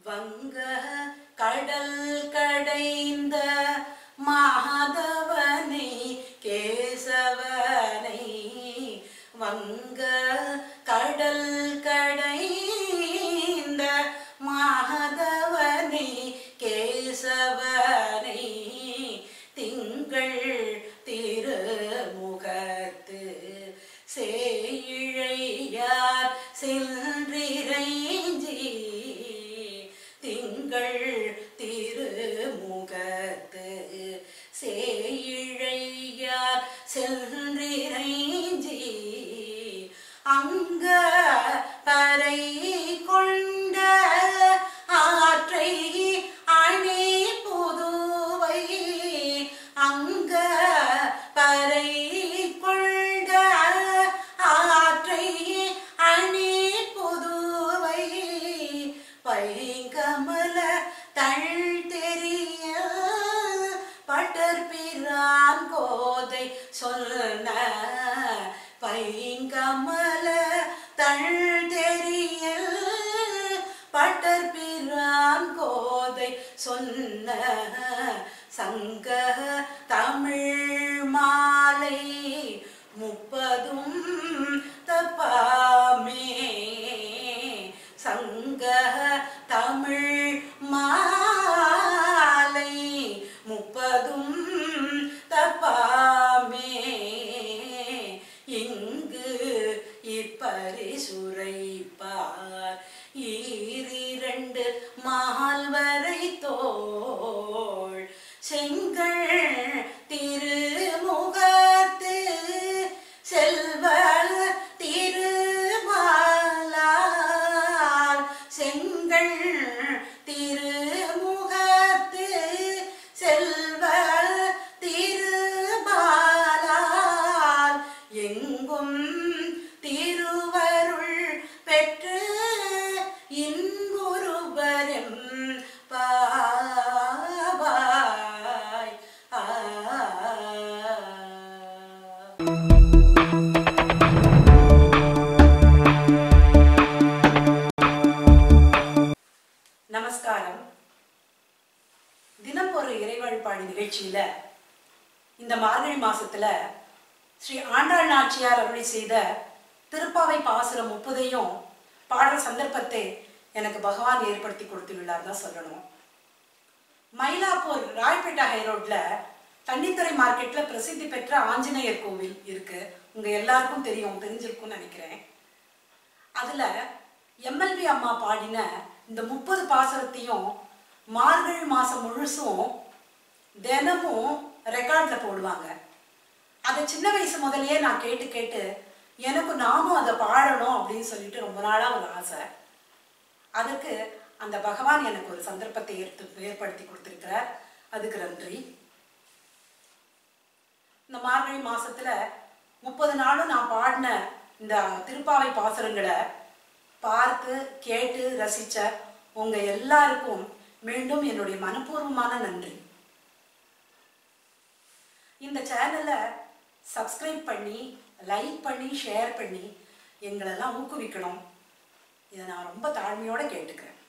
வங்க கடல் கடைந்த மாதவனை கேசவனை வங்க கடல் கடைந்த மாதவனை கேசவனை திங்கள் திருமுகத்து சேயிழையார் சென்றிரைஞ்சி திங்கள் திருமுகத்து சேயிழையார் சென்றிரைஞ்சி அங்க பறை கொண்ட ஆற்றை அணி புதுவை அங்க பறை கொண்ட ஆற்றை அணி புதுவை பைங்கமல தள் தெரிய பட்டர்பிரான் கோதை சொன்ன பைங்கமல தள் தெரிய பட்டர்பிரான் கோதை சொன்ன சங்க தமிழ் மாலை முப்பதும் தப்பாமே சங்க தமிழ் மாலை முப்பதும் தப்பாமே இங்கு இப்பரிசுரைப்பார் ஈரிரண்டு மால்வரை தோள் செங்கல் திருமுகத்து செல்வ திருமாலால் செங்கல் திருமுகத்து செல்வ திருமாலால் எங்கும் திருவருள் பெற்று இன்புருபரம் பாவாய் ஆ நமஸ்காரம் தினம் ஒரு இறை வழிபாடு நிகழ்ச்சியில இந்த மார்கழி மாசத்துல ஸ்ரீ ஆண்டாள் நாச்சியார் அருளி செய்த திருப்பாவை பாசுரம் முப்பதையும் பாடுற சந்தர்ப்பத்தை எனக்கு பகவான் ஏற்படுத்தி கொடுத்துள்ளார் தான் சொல்லணும் மயிலாப்பூர் ராய்பேட்டா ஹை ரோட்ல தண்ணித்துறை மார்க்கெட்ல பிரசித்தி பெற்ற ஆஞ்சநேயர் கோவில் இருக்கு உங்க எல்லாருக்கும் தெரியும் தெரிஞ்சிருக்கும்னு நினைக்கிறேன் அதுல எம்எல்வி அம்மா பாடின இந்த முப்பது பாசுரத்தையும் மார்கழி மாசம் முழுசும் தினமும் ரெக்கார்ட்ல போடுவாங்க அதை சின்ன வயசு முதல்லயே நான் கேட்டு கேட்டு எனக்கு நாமும் அதை பாடணும் அப்படின்னு சொல்லிட்டு ரொம்ப நாளா ஒரு ஆசை அதுக்கு அந்த பகவான் எனக்கு ஒரு சந்தர்ப்பத்தை ஏற்று ஏற்படுத்தி கொடுத்திருக்கிறார் அதுக்கு நன்றி இந்த மார்கழி மாசத்துல முப்பது நாளும் நான் பாடின இந்த திருப்பாவை பாசுரங்களை பார்த்து கேட்டு ரசிச்ச உங்க எல்லாருக்கும் மீண்டும் என்னுடைய மனப்பூர்வமான நன்றி இந்த சேனலை சப்ஸ்கிரைப் பண்ணி லைக் பண்ணி ஷேர் பண்ணி எங்களெல்லாம் ஊக்குவிக்கணும் இதை நான் ரொம்ப தாழ்மையோட கேட்டுக்கிறேன்